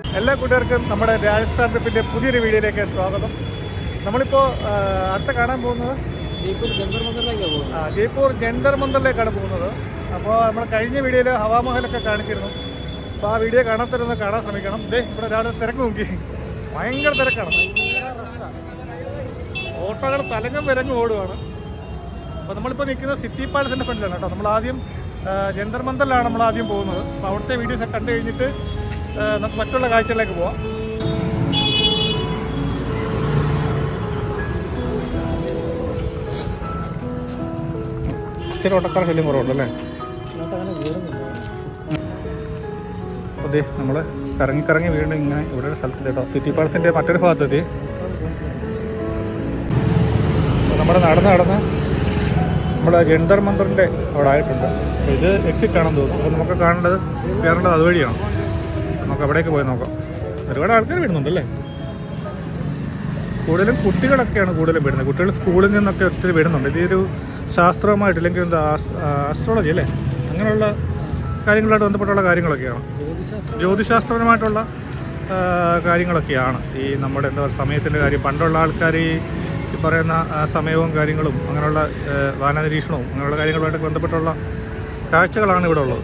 എല്ലാ കൂട്ടുകാർക്കും നമ്മുടെ രാജസ്ഥാൻ ട്രിപ്പിൻ്റെ പുതിയൊരു വീഡിയോയിലേക്ക് സ്വാഗതം നമ്മളിപ്പോൾ ആ, അടുത്ത കാണാൻ പോകുന്നത് ജയ്പൂർ ജന്തർ മന്ദിറിലേക്കാണ് പോകുന്നത് ആ, ജയ്പൂർ ജന്തർ മന്ദറിലേക്കാണ് പോകുന്നത് അപ്പോൾ നമ്മൾ കഴിഞ്ഞ വീഡിയോയിൽ ഹവാമഹലൊക്കെ കാണിച്ചിരുന്നു അപ്പോൾ ആ വീഡിയോ കാണാത്തരുന്ന് കാണാൻ ശ്രമിക്കണം ദേ ഇവിടെ ഒരാൾ തിരക്ക് നോക്കി ഭയങ്കര തിരക്കാണ് ഓട്ടോകൾ തലങ്ങും വിലങ്ങും ഓടുകയാണ് അപ്പോൾ നമ്മളിപ്പോൾ നിൽക്കുന്നത് സിറ്റി പാലസിൻ്റെ ഫ്രണ്ടിലാണ് കേട്ടോ നമ്മൾ ആദ്യം ആ, ജന്തർ മന്ദറിലാണ് നമ്മൾ ആദ്യം പോകുന്നത് അപ്പോൾ അവിടുത്തെ വീഡിയോസ് ഒക്കെ കണ്ടു കഴിഞ്ഞിട്ട് ആ, നമുക്ക് മറ്റുള്ള കാഴ്ചകളിലേക്ക് പോവാം ഇച്ചിരി ഓട്ടക്കാർ ശല്യം കുറവുണ്ടല്ലേ ഇതിനകത്ത് അങ്ങനെ കയറുന്നില്ല അതെ നമ്മൾ കറങ്ങി കറങ്ങി വീണ്ടും ഇങ്ങനെ ഇവിടെ ഒരു സ്ഥലത്ത് കേട്ടോ സിറ്റി പാലസിൻ്റെ മറ്റൊരു ഭാഗത്തെത്തി നമ്മൾ നടന്ന് നടന്ന് നമ്മുടെ ജന്തർ മന്ദറിൻ്റെ അവിടെ ആയിട്ടുണ്ട് അപ്പോൾ ഇത് എക്സിറ്റ് ആണെന്ന് തോന്നുന്നു അപ്പോൾ നമുക്ക് കാണേണ്ടത് കയറേണ്ടത് അതുവഴിയാണ് നമുക്ക് അവിടേക്ക് പോയി നോക്കാം ഒരുപാട് ആൾക്കാർ വരുന്നുണ്ട് അല്ലേ കൂടുതലും കുട്ടികളൊക്കെയാണ് കൂടുതലും വരുന്നത് കുട്ടികൾ സ്കൂളിൽ നിന്നൊക്കെ ഒത്തിരി വരുന്നുണ്ട് ഇതൊരു ശാസ്ത്രവുമായിട്ട് അല്ലെങ്കിൽ എന്താ ആസ്ട്രോളജി അല്ലേ അങ്ങനെയുള്ള കാര്യങ്ങളായിട്ട് ബന്ധപ്പെട്ടുള്ള കാര്യങ്ങളൊക്കെയാണ് ജ്യോതിശാസ്ത്രം ജ്യോതിശാസ്ത്രപരമായിട്ടുള്ള ആ, കാര്യങ്ങളൊക്കെയാണ് ഈ നമ്മുടെ എന്താ പറയുക സമയത്തിൻ്റെ കാര്യം പണ്ടുള്ള ആൾക്കാർ ഈ ഈ പറയുന്ന ആ, സമയവും കാര്യങ്ങളും അങ്ങനെയുള്ള ആ, വാനനിരീക്ഷണവും അങ്ങനെയുള്ള കാര്യങ്ങളുമായിട്ട് ബന്ധപ്പെട്ടുള്ള കാഴ്ചകളാണ് ഇവിടെ ഉള്ളത്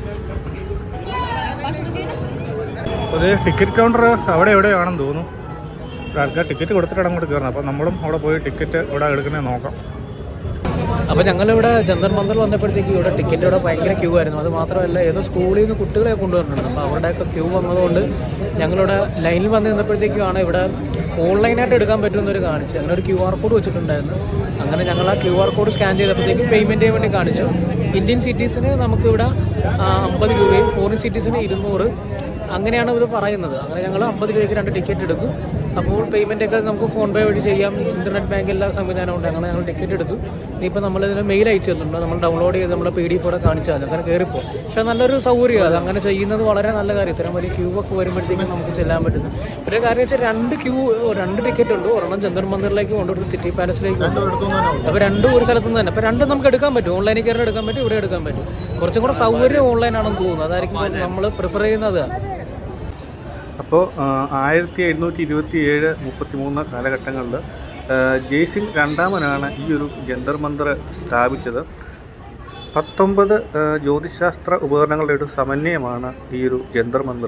ഒരു ടിക്കറ്റ് കൗണ്ടർ അവിടെ എവിടെയാണെന്ന് തോന്നുന്നു ഇവിടെ ആൾക്കാർ ടിക്കറ്റ് കൊടുത്തിട്ടാണ് അങ്ങോട്ട് കയറുന്നത് അപ്പോൾ നമ്മളും അവിടെ പോയി ടിക്കറ്റ് ഇവിടെ എടുക്കുന്നത് നോക്കാം അപ്പോൾ ഞങ്ങളിവിടെ ജന്തർ മന്ദർ വന്നപ്പോഴത്തേക്ക് ഇവിടെ ടിക്കറ്റ് ഇവിടെ ഭയങ്കര ക്യൂ ആയിരുന്നു അത് മാത്രമല്ല ഏതോ സ്കൂളിൽ നിന്ന് കുട്ടികളെ കൊണ്ടുവന്നിട്ടുണ്ട് അപ്പോൾ അവരുടെയൊക്കെ ക്യൂ വന്നതുകൊണ്ട് ഞങ്ങളിവിടെ ലൈനിൽ വന്ന് നിന്നപ്പോഴത്തേക്കുമാണ് ഇവിടെ ഓൺലൈനായിട്ട് എടുക്കാൻ പറ്റുമെന്നൊരു കാണിച്ചു അങ്ങനെ ഒരു ക്യു ആർ കോഡ് വെച്ചിട്ടുണ്ടായിരുന്നു അങ്ങനെ ഞങ്ങൾ ആ ക്യു ആർ കോഡ് സ്കാൻ ചെയ്തപ്പോഴത്തേക്ക് പേയ്മെൻറ്റ് ചെയ്യാൻ വേണ്ടി കാണിച്ചു ഇന്ത്യൻ സിറ്റീസിന് നമുക്കിവിടെ ആ, അമ്പത് രൂപയും ഫോറിൻ സിറ്റീസിന് ഇരുന്നൂറ് അങ്ങനെയാണ് ഇവർ പറയുന്നത് അങ്ങനെ ഞങ്ങൾ അമ്പത് രൂപയ്ക്ക് രണ്ട് ടിക്കറ്റ് എടുത്തു അപ്പോൾ പേയ്മെൻ്റ് ഒക്കെ നമുക്ക് ഫോൺ പേ വഴി ചെയ്യാം ഇൻ്റർനെറ്റ് ബാങ്ക് എല്ലാ സംവിധാനവും ഉണ്ട് അങ്ങനെ ഞങ്ങൾ ടിക്കറ്റ് എടുത്തു ഇനിയിപ്പോൾ നമ്മൾ ഇതിന് മെയിൽ അയച്ചു തന്നിട്ടുണ്ട് നമ്മൾ ഡൗൺലോഡ് ചെയ്ത് നമ്മുടെ പി ഡി എഫ് കാണിച്ചാൽ മതി അങ്ങനെ കയറിപ്പോ പക്ഷേ നല്ലൊരു സൗകര്യമാണ് അത് അങ്ങനെ ചെയ്യുന്നത് വളരെ നല്ല കാര്യം ഇത്രയും വലിയ ക്യൂ ഒക്കെ വരുമ്പോഴത്തേക്കും നമുക്ക് ചെല്ലാൻ പറ്റുന്നു ഒരു കാര്യം വെച്ചാൽ രണ്ട് ക്യൂ രണ്ട് ടിക്കറ്റ് ഉണ്ട് ഒരെണ്ണം ചന്ദ്രൻ മന്ദിറിലേക്ക് ഉണ്ട് ഒരു സിറ്റി പാലസിലേക്ക് ഉണ്ട് അപ്പോൾ രണ്ടും ഒരു സ്ഥലത്ത് നിന്ന് തന്നെ അപ്പോൾ രണ്ടും നമുക്ക് എടുക്കാൻ പറ്റും ഓൺലൈനിൽ കയറി എടുക്കാൻ പറ്റും ഇവിടെ എടുക്കാൻ പറ്റും കുറച്ചും കൂടെ സൗകര്യം ഓൺലൈനാണെന്ന് തോന്നുന്നു അതായിരിക്കും നമ്മൾ പ്രിഫർ ചെയ്യുന്നത് അപ്പോൾ ആയിരത്തി എഴുന്നൂറ്റി ഇരുപത്തി ഏഴ് മുപ്പത്തി മൂന്ന് കാലഘട്ടങ്ങളിൽ ജയ്സിംഗ് രണ്ടാമനാണ് ഈ ഒരു ജന്തർ മന്ദർ സ്ഥാപിച്ചത് പത്തൊമ്പത് ആ, ജ്യോതിശാസ്ത്ര ഉപകരണങ്ങളുടെ ഒരു സമന്വയമാണ് ഈ ഒരു ജന്തർ മന്ദർ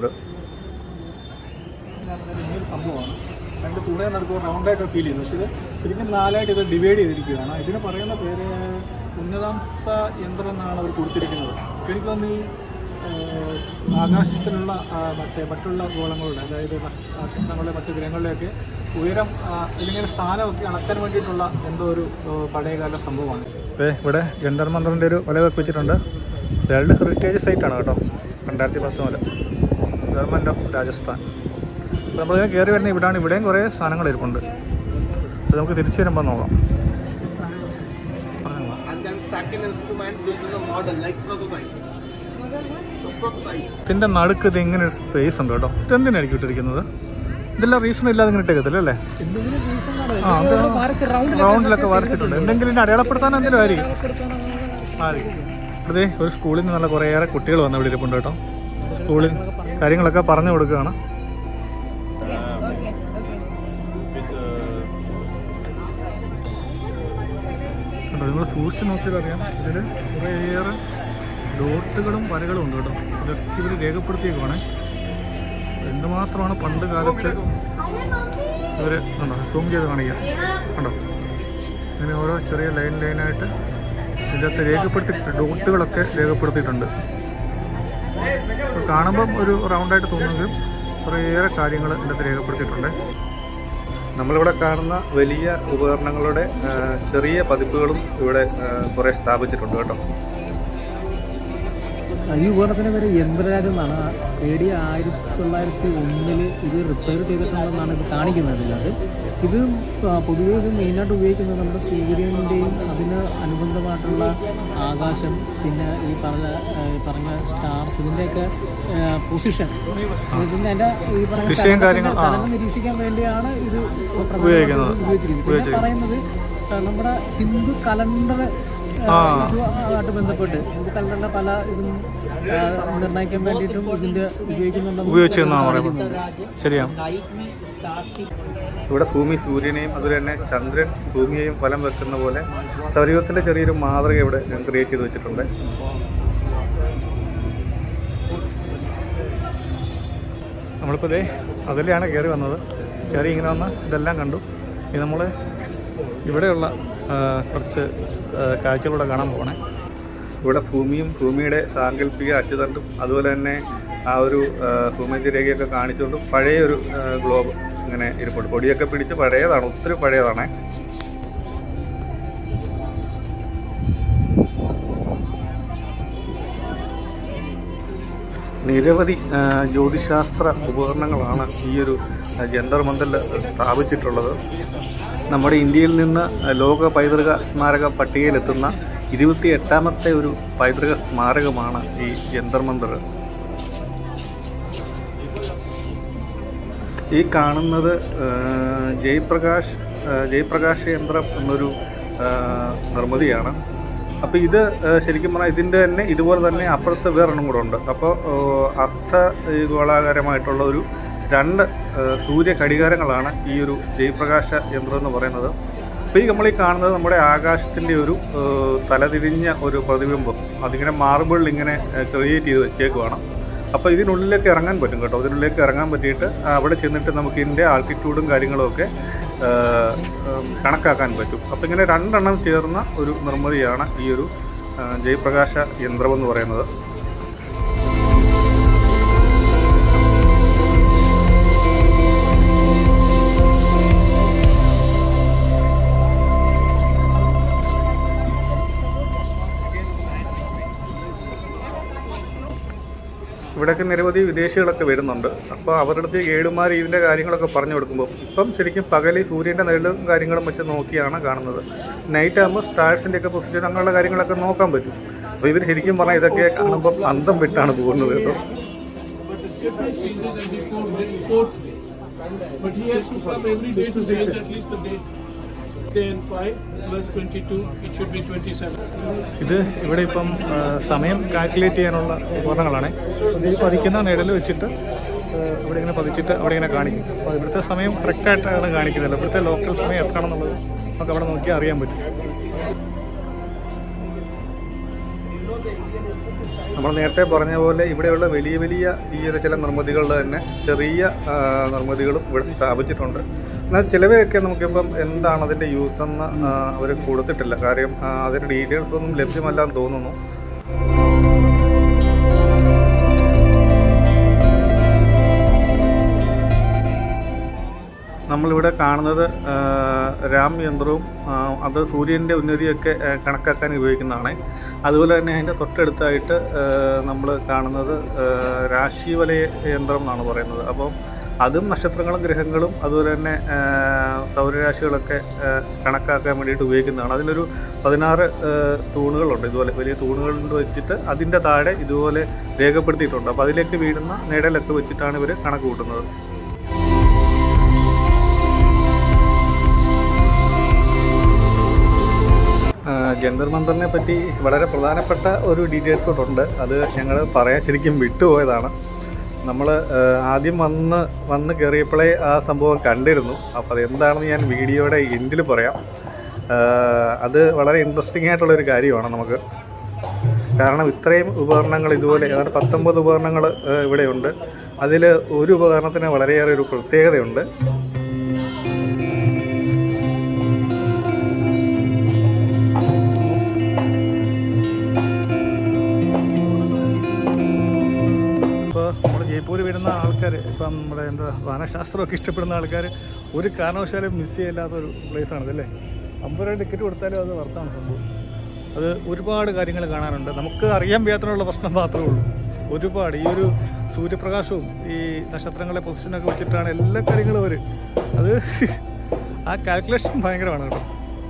സംഭവമാണ് രണ്ട് തുണയെ നടുക്കുക റൗണ്ടായിട്ട് ഫീൽ ചെയ്യുന്നു പക്ഷേ ഇത് ശരിക്കും നാലായിട്ട് ഇത് ഡിവൈഡ് ചെയ്തിരിക്കുകയാണ് ഇതിന് പറയുന്ന പേര് ഉന്നതാംശ യന്ത്രം എന്നാണ് അവർ കൊടുത്തിരിക്കുന്നത് അപ്പോൾ എനിക്ക് തോന്നുന്നു ഈ ആഹ് ആകാശത്തിലുള്ള ആഹ് മറ്റേ മറ്റുള്ള ഗോളങ്ങളുടെ അതായത് നക്ഷ- നക്ഷത്രങ്ങളുടെ മറ്റ് ഗ്രഹങ്ങളുടെയൊക്കെ ഉയരം ആഹ് ഇതിങ്ങനെ സ്ഥാനമൊക്കെ അളക്കാൻ വേണ്ടിയിട്ടുള്ള എന്തോ ഒരു ആഹ് പഴയകാല സംഭവമാണ് ഇവിടെ ജന്തർ മന്ദറിൻ്റെ ഒരു വലകൊക്കെ വെച്ചിട്ടുണ്ട് വേൾഡ് ഹെറിറ്റേജ് സൈറ്റാണ് കേട്ടോ രണ്ടായിരത്തി പത്ത് മുതൽ ഗവൺമെൻറ് ഓഫ് രാജസ്ഥാൻ അപ്പോൾ നമ്മളിങ്ങനെ കയറി വരുന്ന ഇവിടെയാണ് ഇവിടെയും കുറേ സാധനങ്ങൾ ഇരിപ്പുണ്ട് അപ്പോൾ നമുക്ക് തിരിച്ചു വരുമ്പോൾ നോക്കാം പറഞ്ഞോ. And then second instrument, this is a model like prototype. So prototype. ഇതിൻ്റെ നടുക്ക് ഇത് ഇങ്ങനെ ഒരു സ്പേസ് ഉണ്ട് കേട്ടോ ഇതെന്തിനായിരിക്കും ഇട്ടിരിക്കുന്നത് ഇതെല്ലാം റീസൺ ഇല്ലാതെ ഇങ്ങനെ ഇട്ടേക്കത്തില്ല അല്ലേ എന്തെങ്കിലും reason കാണും. ആ അത് എന്തെങ്കിലും വരച്ച് round ലൊക്കെ റൗണ്ടിലൊക്കെ വരച്ചിട്ടുണ്ട് എന്തെങ്കിലും ഇതിനെ അടയാളപ്പെടുത്താൻ എന്തെങ്കിലും ആയിരിക്കും ആയിരിക്കും അതെ ഒരു സ്കൂളിൽ നിന്ന് നല്ല കുറേയേറെ കുട്ടികൾ വന്ന് ഇവിടെ ഇരിപ്പുണ്ട് കേട്ടോ സ്കൂളിൽ കാര്യങ്ങളൊക്കെ പറഞ്ഞു കൊടുക്കുകയാണ് കണ്ടോ നിങ്ങൾ സൂക്ഷിച്ച് നോക്കിയാൽ അറിയാം ഇതിൽ കുറേയേറെ ഡോട്ടുകളും വരകളും ഉണ്ട് കേട്ടോ ഇതൊക്കെ ഇവർ രേഖപ്പെടുത്തിയേക്കുവാണേ എന്തുമാത്രമാണ് പണ്ട് കാലത്ത് ഇവർ കണ്ടോ സൂം ചെയ്ത് കാണിക്കാം കണ്ടോ ഇങ്ങനെ ഓരോ ചെറിയ ലൈൻ ലൈനായിട്ട് ഇതിനകത്ത് രേഖപ്പെടുത്തിയിട്ടുണ്ട് ഡോട്ടുകളൊക്കെ രേഖപ്പെടുത്തിയിട്ടുണ്ട് അപ്പോൾ കാണുമ്പം ഒരു റൗണ്ടായിട്ട് തോന്നുമെങ്കിലും കുറേയേറെ കാര്യങ്ങൾ ഇതിനകത്ത് രേഖപ്പെടുത്തിയിട്ടുണ്ട് നമ്മളിവിടെ കാണുന്ന വലിയ ഉപകരണങ്ങളുടെ ആ, ചെറിയ പതിപ്പുകളും ഇവിടെ ആ, കുറേ സ്ഥാപിച്ചിട്ടുണ്ട് കേട്ടോ ഈ ഉപകരണത്തിന് പേര് യന്ത്രരാജ് എന്നാണ് എ ഡി ആയിരത്തി തൊള്ളായിരത്തി ഒന്നിൽ ഇത് റിപ്പയർ ചെയ്തിട്ടുണ്ടെന്നാണ് ഇത് കാണിക്കുന്നത് അത് ഇത് ആ, പൊതുവേ ഇത് മെയിനായിട്ട് ഉപയോഗിക്കുന്നത് നമ്മുടെ സൂര്യൻ്റെയും അതിന് അനുബന്ധമായിട്ടുള്ള ആകാശം പിന്നെ ഈ പറഞ്ഞ ആ, ഈ പറഞ്ഞ സ്റ്റാർസ് ഇതിൻ്റെയൊക്കെ പൊസിഷൻ അതിൻ്റെ ഈ പറഞ്ഞ ദിശയും ചലനത്തിന്റെ- കാര്യങ്ങളും, ആ. ചലനം നിരീക്ഷിക്കാൻ വേണ്ടിയാണ് ഇത് പ്രധാനമായിട്ടും ഉപയോഗിക്കുന്നത്. ഉപയോഗിച്ചിരിക്കുന്നത് പിന്നെ പറയുന്നത് ആ, നമ്മുടെ ഹിന്ദു കലണ്ടർ ഇതുമായിട്ട് ബന്ധപ്പെട്ട് ഹിന്ദു കലണ്ടറിലെ പല ഇതും ആ, നിർണ്ണയിക്കാൻ വേണ്ടിയിട്ടും ഇതിന്റെ ഉപയോഗിക്കുന്നുണ്ടെന്ന് ഉപയോഗിച്ചെന്നാണ് പറയുന്നത് ശരിയാണ് नाइट में स्टार्स की ഇവിടെ ഭൂമി സൂര്യനെയും അതുപോലെ തന്നെ ചന്ദ്രൻ ഭൂമിയെയും ഫലം വെക്കുന്ന പോലെ സൗരയൂഥത്തിൻ്റെ ചെറിയൊരു മാതൃക ഇവിടെ ഞാൻ ക്രിയേറ്റ് ചെയ്ത് വെച്ചിട്ടുണ്ട് നമ്മളിപ്പോൾ ഇതേ അതിലെയാണ് കയറി വന്നത് കയറി ഇങ്ങനെ വന്ന് ഇതെല്ലാം കണ്ടു ഇനി നമ്മൾ ഇവിടെയുള്ള ആ, കുറച്ച് ആ, കാഴ്ചകളൂടെ കാണാൻ പോകണേ ഇവിടെ ഭൂമിയും ഭൂമിയുടെ സാങ്കല്പിക അച്ചുതണ്ടും അതുപോലെ തന്നെ ആ ഒരു ആ, ഭൂമധ്യരേഖയൊക്കെ കാണിച്ചുകൊണ്ട് പഴയ ഒരു ആ, ഗ്ലോബ് ഇങ്ങനെ ഇരിപ്പുണ്ട് പൊടിയൊക്കെ പിടിച്ച് പഴയതാണ് ഒത്തിരി പഴയതാണ് നിരവധി ആ, ജ്യോതിശാസ്ത്ര ഉപകരണങ്ങളാണ് ഈ ഒരു ആ, ജന്തർ മന്ദറിൽ സ്ഥാപിച്ചിട്ടുള്ളത് നമ്മുടെ ഇന്ത്യയിൽ നിന്ന് ലോക പൈതൃക സ്മാരക പട്ടികയിലെത്തുന്ന ഇരുപത്തി എട്ടാമത്തെ ഒരു പൈതൃക സ്മാരകമാണ് ഈ ജന്തർ മന്ദർ ഈ കാണുന്നത് ആ, ജയപ്രകാശ് ആ, ജയപ്രകാശ് യന്ത്രം എന്നൊരു ആ, നിർമ്മിതിയാണ് അപ്പോൾ ഇത് ആ, ശരിക്കും പറഞ്ഞാൽ ഇതിൻ്റെ തന്നെ ഇതുപോലെ തന്നെ അപ്പുറത്ത് വേറൊരെണ്ണം കൂടെ ഉണ്ട് അപ്പോൾ അർത്ഥ ഈ ഗോളാകാരമായിട്ടുള്ള ഒരു രണ്ട് ആ, സൂര്യ ഘടികാരങ്ങളാണ് ഈ ഒരു ജയപ്രകാശ യന്ത്രം എന്ന് പറയുന്നത് അപ്പോൾ ഈ നമ്മൾ ഈ കാണുന്നത് നമ്മുടെ ആകാശത്തിൻ്റെ ഒരു ആ, തലതിരിഞ്ഞ ഒരു പ്രതിബിംബം അതിങ്ങനെ മാർബിളിൽ ഇങ്ങനെ ക്രിയേറ്റ് ചെയ്ത് വെച്ചേക്കുവാണ് അപ്പോൾ ഇതിനുള്ളിലേക്ക് ഇറങ്ങാൻ പറ്റും കേട്ടോ ഇതിനുള്ളിലേക്ക് ഇറങ്ങാൻ പറ്റിയിട്ട് അവിടെ ചെന്നിട്ട് നമുക്ക് ഇതിൻ്റെ ആൾട്ടിറ്റ്യൂഡും കാര്യങ്ങളുമൊക്കെ ആ, ഉം, കണക്കാക്കാൻ പറ്റും അപ്പോൾ ഇങ്ങനെ രണ്ടെണ്ണം ചേർന്ന ഒരു നിർമ്മിതിയാണ് ഈ ഒരു ആ, ജയപ്രകാശ യന്ത്രം എന്ന് പറയുന്നത് ഇവിടെയൊക്കെ നിരവധി വിദേശികളൊക്കെ വരുന്നുണ്ട് അപ്പോൾ അവരുടെ അടുത്ത് ഗൈഡുമാർ ഇതിൻ്റെ കാര്യങ്ങളൊക്കെ പറഞ്ഞു കൊടുക്കുമ്പോൾ ഇപ്പം ശരിക്കും പകൽ സൂര്യൻ്റെ നിഴലും കാര്യങ്ങളും വെച്ച് നോക്കിയാണ് കാണുന്നത് നൈറ്റ് ആകുമ്പോൾ സ്റ്റാർസിൻ്റെ ഒക്കെ പൊസിഷൻ അങ്ങനെയുള്ള കാര്യങ്ങളൊക്കെ നോക്കാൻ പറ്റും അപ്പോൾ ഇവർ ശരിക്കും പറഞ്ഞാൽ ഇതൊക്കെ കാണുമ്പോൾ അന്തം വിട്ടാണ് പോകുന്നത് കേട്ടോ But the difference changes every fourth day. Fourth day. But he has to come every day to change at least the date. Day and 5 plus 22, it should be 27. ഇത് ഇവിടെ ഇപ്പം ആ, സമയം കാൽക്കുലേറ്റ് ചെയ്യാനുള്ള ഉപകരണങ്ങളാണ് ഇത് ഈ പതിക്കുന്ന നിഴൽ വെച്ചിട്ട് ആ, ഇവിടെ ഇങ്ങനെ പതിച്ചിട്ട് അവിടെ ഇങ്ങനെ കാണിക്കും അപ്പോൾ ഇവിടുത്തെ സമയം കറക്റ്റായിട്ടാണ് കാണിക്കുന്നത് ഇവിടുത്തെ ലോക്കൽ സമയം എത്രയാണെന്നുള്ളത് നമുക്ക് അവിടെ നോക്കിയാൽ അറിയാൻ പറ്റും നമ്മൾ നേരത്തെ പറഞ്ഞ പോലെ ഇവിടെയുള്ള വലിയ വലിയ ഈ ഒരു ചില നിർമ്മിതികളുടെ തന്നെ ചെറിയ ആ, നിർമ്മിതികളും ഇവിടെ സ്ഥാപിച്ചിട്ടുണ്ട് എന്നാൽ ചിലവയൊക്കെ നമുക്കിപ്പം എന്താണ് അതിൻ്റെ യൂസ് എന്ന് അവർ കൊടുത്തിട്ടില്ല കാര്യം ആ, അതിൻ്റെ ഡീറ്റെയിൽസ് ഒന്നും ലഭ്യമല്ലാന്ന് തോന്നുന്നു നമ്മളിവിടെ കാണുന്നത് ആ, രാം യന്ത്രവും ആ, അത് സൂര്യൻ്റെ ഉന്നതിയൊക്കെ ആ, കണക്കാക്കാൻ ഉപയോഗിക്കുന്നതാണ് അതുപോലെ തന്നെ അതിൻ്റെ തൊട്ടടുത്തായിട്ട് നമ്മൾ കാണുന്നത് ആ, രാശിവലയ യന്ത്രം എന്നാണ് പറയുന്നത് അപ്പോൾ അതും നക്ഷത്രങ്ങളും ഗ്രഹങ്ങളും അതുപോലെ തന്നെ ആ, സൗരരാശികളൊക്കെ ആ, കണക്കാക്കാൻ വേണ്ടിയിട്ട് ഉപയോഗിക്കുന്നതാണ് അതിലൊരു പതിനാറ് ആ, തൂണുകളുണ്ട് ഇതുപോലെ വലിയ തൂണുകൾ കൊണ്ട് വെച്ചിട്ട് അതിൻ്റെ താഴെ ഇതുപോലെ രേഖപ്പെടുത്തിയിട്ടുണ്ട് അപ്പോൾ അതിലേക്ക് വീഴുന്ന നിഴലൊക്കെ വെച്ചിട്ടാണ് ഇവർ കണക്ക് കൂട്ടുന്നത് ആ, ജന്തർ മന്ദറിനെ പറ്റി വളരെ പ്രധാനപ്പെട്ട ഒരു ഡീറ്റെയിൽസ് കൂടെ ഉണ്ട് അത് ഞങ്ങൾ പറയാൻ ശരിക്കും വിട്ടുപോയതാണ് നമ്മൾ ആദ്യം വന്ന് വന്ന് കയറിയപ്പോഴേ ആ സംഭവം കണ്ടിരുന്നു അപ്പോൾ അതെന്താണെന്ന് ഞാൻ വീഡിയോയുടെ എൻഡിൽ പറയാം ആ, അത് വളരെ ഇൻട്രസ്റ്റിംഗ് ആയിട്ടുള്ളൊരു കാര്യമാണ് നമുക്ക് കാരണം ഇത്രയും ഉപകരണങ്ങൾ ഇതുപോലെ ഏതാണ്ട് പത്തൊമ്പത് ഉപകരണങ്ങൾ ഇവിടെയുണ്ട് അതിൽ ഒരു ഉപകരണത്തിന് വളരെയേറെ ഒരു പ്രത്യേകതയുണ്ട് ഇപ്പോൾ നമ്മൾ ജയ്പൂർ വരുന്ന ആൾക്കാർ ഇപ്പം നമ്മുടെ എന്താ വാനശാസ്ത്രമൊക്കെ ഇഷ്ടപ്പെടുന്ന ആൾക്കാർ ഒരു കാരണവശാലും മിസ് ചെയ്യില്ലാത്ത ഒരു പ്ലേസാണ് ഇതല്ലേ അമ്പത് രൂപ ടിക്കറ്റ് കൊടുത്താലും അത് വർത്താണ് സംഭവം അത് ഒരുപാട് കാര്യങ്ങൾ കാണാനുണ്ട് നമുക്ക് അറിയാൻ വയ്യാത്തതിനുള്ള പ്രശ്നം മാത്രമേ ഉള്ളൂ ഒരുപാട് ഈ ഒരു സൂര്യപ്രകാശവും ഈ നക്ഷത്രങ്ങളെ പൊസിഷനൊക്കെ വെച്ചിട്ടാണ് എല്ലാ കാര്യങ്ങളും അവർ അത് ആ കാൽക്കുലേഷൻ ഭയങ്കരമാണ് കേട്ടോ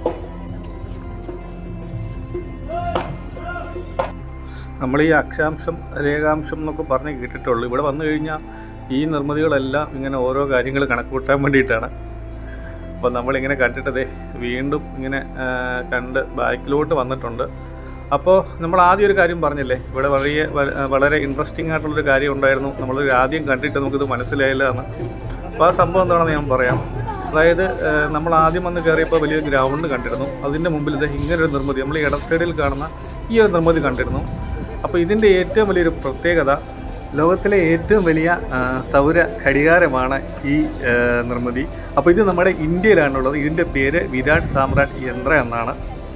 നമ്മൾ ഈ അക്ഷാംശം രേഖാംശം എന്നൊക്കെ പറഞ്ഞ് കേട്ടിട്ടുള്ളൂ ഇവിടെ വന്നു കഴിഞ്ഞാൽ ഈ നിർമ്മിതികളെല്ലാം ഇങ്ങനെ ഓരോ കാര്യങ്ങൾ കണക്ക് കൂട്ടാൻ വേണ്ടിയിട്ടാണ് അപ്പോൾ നമ്മളിങ്ങനെ കണ്ടിട്ടതേ വീണ്ടും ഇങ്ങനെ ആ, കണ്ട് ബാക്കിലോട്ട് വന്നിട്ടുണ്ട് അപ്പോൾ നമ്മൾ ആദ്യം ഒരു കാര്യം പറഞ്ഞില്ലേ ഇവിടെ വളരെ വ- വളരെ ഇൻട്രസ്റ്റിംഗ് ആയിട്ടുള്ളൊരു കാര്യം ഉണ്ടായിരുന്നു നമ്മൾ ആദ്യം കണ്ടിട്ട് നമുക്കിത് മനസ്സിലായില്ല എന്ന് അപ്പോൾ ആ സംഭവം എന്താണെന്ന് ഞാൻ പറയാം അതായത് ഏഹ്, നമ്മൾ ആദ്യം വന്ന് കയറിയപ്പോൾ വലിയ ഗ്രൗണ്ട് കണ്ടിരുന്നു അതിൻ്റെ മുമ്പിൽ ഇത് ഇങ്ങനൊരു നിർമ്മിതി നമ്മൾ ഈ ഇടത് സൈഡിൽ കാണുന്ന ഈ ഒരു നിർമ്മിതി കണ്ടിരുന്നു അപ്പോൾ ഇതിൻ്റെ ഏറ്റവും വലിയൊരു പ്രത്യേകത ലോകത്തിലെ ഏറ്റവും വലിയ ആ, സൗര ഘടികാരമാണ് ഈ ആ, നിർമ്മിതി അപ്പോൾ ഇത് നമ്മുടെ ഇന്ത്യയിലാണുള്ളത് ഇതിൻ്റെ പേര് വിരാട് സാമ്രാട്ട് യന്ത്ര എന്നാണ്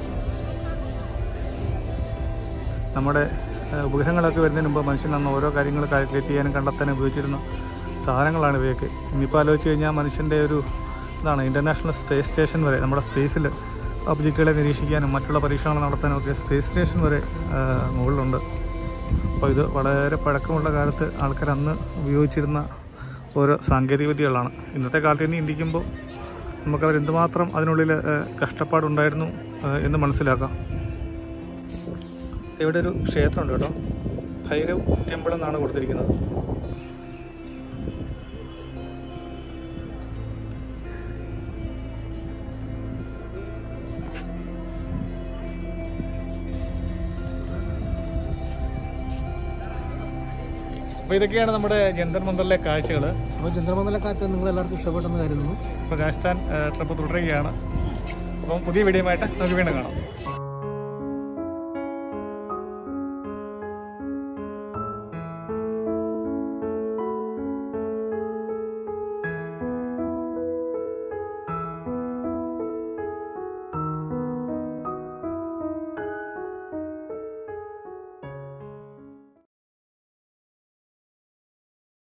നമ്മുടെ ആ, ഉപഗ്രഹങ്ങളൊക്കെ വരുന്നതിന് മുമ്പ് മനുഷ്യൻ അന്ന് ഓരോ കാര്യങ്ങൾ കാൽക്കുലേറ്റ് ചെയ്യാനും കണ്ടെത്താനും ഉപയോഗിച്ചിരുന്ന സാധനങ്ങളാണ് ഇവയൊക്കെ ഇന്നിപ്പോൾ ആലോചിച്ച് കഴിഞ്ഞാൽ മനുഷ്യൻ്റെ ഒരു ഇതാണ് ഇൻ്റർനാഷണൽ സ്പേസ് സ്റ്റേഷൻ വരെ നമ്മുടെ സ്പേസിൽ ഒബ്ജക്റ്റുകളെ നിരീക്ഷിക്കാനും മറ്റുള്ള പരീക്ഷണങ്ങൾ നടത്താനും ഒക്കെ സ്പേസ് സ്റ്റേഷൻ വരെ ആ, മുകളിലുണ്ട് അപ്പോൾ ഇത് വളരെ പഴക്കമുള്ള കാലത്ത് ആൾക്കാർ അന്ന് ഉപയോഗിച്ചിരുന്ന ഓരോ സാങ്കേതിക വിദ്യകളാണ് ഇന്നത്തെ കാലത്ത് ഇനി ചിന്തിക്കുമ്പോൾ നമുക്കവർ എന്തുമാത്രം അതിനുള്ളിൽ ആ, കഷ്ടപ്പാടുണ്ടായിരുന്നു ആ, എന്ന് മനസ്സിലാക്കാം ഇവിടെ ഒരു ക്ഷേത്രമുണ്ട് കേട്ടോ ഭൈരവ് ടെമ്പിൾ എന്നാണ് കൊടുത്തിരിക്കുന്നത് അപ്പോൾ ഇതൊക്കെയാണ് നമ്മുടെ ജന്തർ മന്ദറിലെ കാഴ്ചകൾ അപ്പോൾ ചന്ദ്രമന്ദല കാറ്റ് നിങ്ങൾ എല്ലാവർക്കും ഇഷ്ടപ്പെട്ടെന്ന് കരുതുന്നു ഇപ്പോൾ രാജസ്ഥാൻ ട്രിപ്പ് തുടരുകയാണ് അപ്പം പുതിയ വീഡിയോ ആയിട്ട് നമുക്ക് വീണ്ടും കാണാം